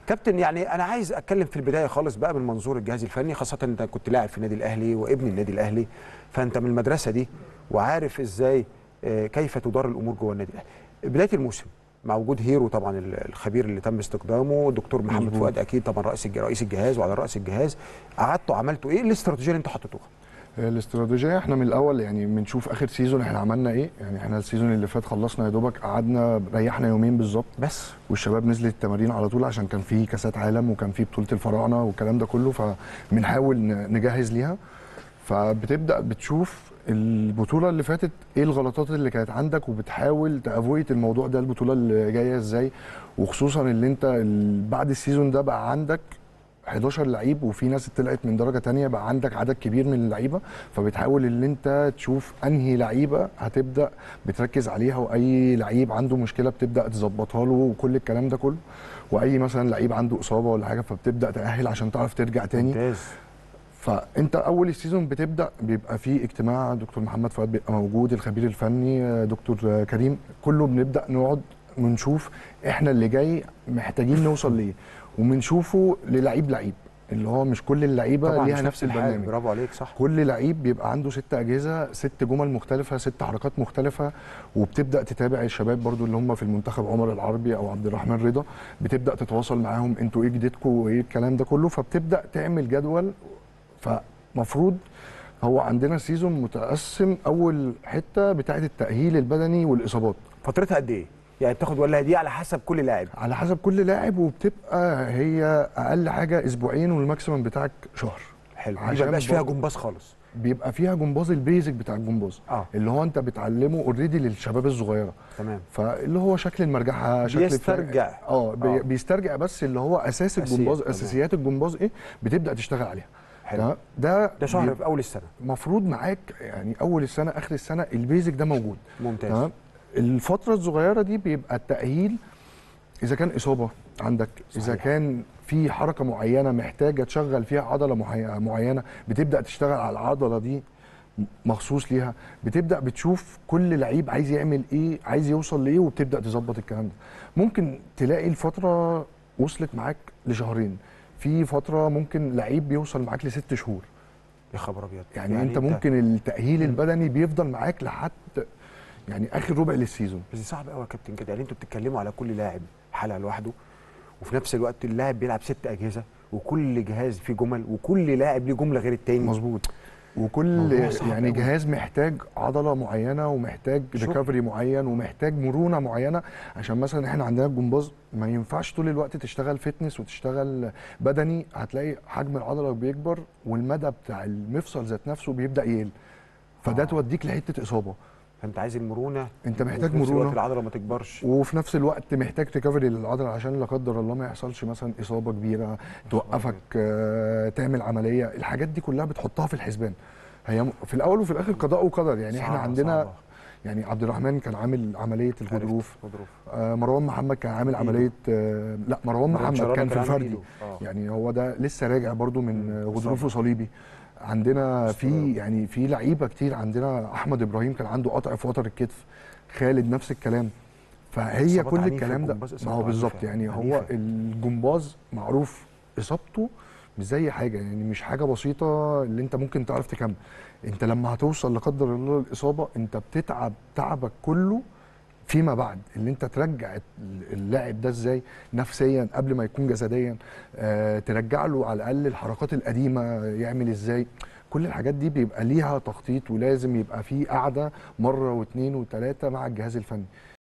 كابتن يعني انا عايز اتكلم في البدايه خالص بقى من منظور الجهاز الفني خاصه انت كنت لاعب في النادي الاهلي وابن النادي الاهلي فانت من المدرسه دي وعارف ازاي آه، كيف تدار الامور جوه النادي الاهلي بدايه الموسم مع وجود هيرو طبعا ال- الخبير اللي تم استخدامه الدكتور محمد مظبوط. فؤاد اكيد طبعا رئيس الج- رئيس الجهاز وعلى راس الجهاز قعدتوا عملتوا ايه الاستراتيجيه اللي انتوا حطيتوها الاستراتيجيه احنا من الاول يعني بنشوف اخر سيزون احنا عملنا ايه يعني احنا السيزون اللي فات خلصنا يا دوبك قعدنا ريحنا يومين بالظبط بس والشباب نزلت التمارين على طول عشان كان في كاسات عالم وكان في بطوله الفراعنه والكلام ده كله فبنحاول ن- نجهز ليها فبتبدا بتشوف البطوله اللي فاتت ايه الغلطات اللي كانت عندك وبتحاول تافويت الموضوع ده البطوله اللي جايه ازاي وخصوصا اللي انت ال- بعد السيزون ده بقى عندك 11 لعيب وفي ناس طلعت من درجه تانية بقى عندك عدد كبير من اللعيبه فبتحاول ان انت تشوف انهي لعيبه هتبدا بتركز عليها واي لعيب عنده مشكله بتبدا تظبطها له وكل الكلام ده كله واي مثلا لعيب عنده اصابه ولا حاجه فبتبدا تاهل عشان تعرف ترجع تاني ممتاز فانت اول السيزون بتبدا بيبقى في اجتماع دكتور محمد فؤاد بيبقى موجود الخبير الفني آه، دكتور آه، كريم كله بنبدا نقعد ونشوف احنا اللي جاي محتاجين نوصل ليه وبنشوفه للعيب لعيب اللي هو مش كل اللعيبه طبعا ليها مش نفس الحال البرنامج برافو عليك صح كل لعيب بيبقى عنده ست اجهزه ست جمل مختلفه ست حركات مختلفه وبتبدا تتابع الشباب برضو اللي هم في المنتخب عمر العربي او عبد الرحمن رضا بتبدا تتواصل معاهم انتوا ايه جديدكم وايه الكلام ده كله فبتبدا تعمل جدول فمفروض هو عندنا سيزون متقسم اول حته بتاعه التاهيل البدني والاصابات فترتها قد ايه يعني بتاخد ولا دي على حسب كل لاعب على حسب كل لاعب وبتبقى هي اقل حاجه اسبوعين والماكسيمم بتاعك شهر حلو دي عشان ما بيبقاش فيها برضو- جمباز خالص بيبقى فيها جمباز البيزك بتاع الجمباز اه اللي هو انت بتعلمه اوريدي للشباب الصغيره تمام فاللي هو شكل المرجحه شكل الفرق. بيسترجع. اه بي آه. بيسترجع بس اللي هو اساس أساسيات، الجمباز تمام. اساسيات الجمباز ايه بتبدا تشتغل عليها حلو تمام؟ ده ده شهر بيبقى في اول السنه مفروض معاك يعني اول السنه اخر السنه البيزك ده موجود ممتاز تمام الفتره الصغيره دي بيبقى التاهيل اذا كان اصابه عندك اذا صحيح. كان في حركه معينه محتاجه تشغل فيها عضله معي- معينه بتبدا تشتغل على العضله دي مخصوص ليها بتبدا بتشوف كل لعيب عايز يعمل ايه عايز يوصل لايه وبتبدا تظبط الكلام ده ممكن تلاقي الفتره وصلت معاك لشهرين في فتره ممكن لعيب بيوصل معاك لست شهور يا خبر ابيض يعني, يعني انت ممكن التاهيل البدني بيفضل معاك لحد يعني اخر ربع للسيزون بس دي صعب قوي يا كابتن كده يعني انتوا بتتكلموا على كل لاعب حلقه لوحده وفي نفس الوقت اللاعب بيلعب ست اجهزه وكل جهاز فيه جمل وكل لاعب ليه جمله غير التاني مظبوط وكل موضوع صعب يعني أوي. جهاز محتاج عضله معينه ومحتاج شغل. ريكفري معين ومحتاج مرونه معينه عشان مثلا احنا عندنا الجمباز ما ينفعش طول الوقت تشتغل فتنس وتشتغل بدني هتلاقي حجم العضله بيكبر والمدى بتاع المفصل ذات نفسه بيبدا يقل فده آه. توديك لحته اصابه فانت عايز المرونه انت محتاج وفي نفس الوقت مرونة. العضله ما تكبرش وفي نفس الوقت محتاج ريكفري للعضله عشان لا قدر الله ما يحصلش مثلا اصابه كبيره توقفك آه، تعمل عمليه الحاجات دي كلها بتحطها في الحسبان هي م- في الاول وفي الاخر قضاء وقدر يعني احنا صعبة- عندنا صعبة. يعني عبد الرحمن كان عامل عمليه عرفت. الغضروف غضروف آه، مروان محمد كان عامل إيده. عمليه آه، لا مروان محمد شرارة كان في عامل الفردي إيده. آه. يعني هو ده لسه راجع برضو من مم. آه، غضروفه إصابة. صليبي عندنا في استغرب. يعني في لعيبه كتير عندنا احمد ابراهيم كان عنده قطع في وتر الكتف خالد نفس الكلام فهي إصابات كل عنيفة الكلام ده الجمباز ما إصابات هو بالظبط عنيفة. يعني هو عنيفة. الجمباز معروف اصابته مش زي حاجه يعني مش حاجه بسيطه اللي انت ممكن تعرف تكمل انت لما هتوصل لقدر الله الاصابه انت بتتعب تعبك كله فيما بعد اللي انت ترجع اللاعب ده ازاي نفسيا قبل ما يكون جسديا آه ترجع له على الاقل الحركات القديمه يعمل ازاي كل الحاجات دي بيبقى ليها تخطيط ولازم يبقى في قعده مره واثنين وثلاثه مع الجهاز الفني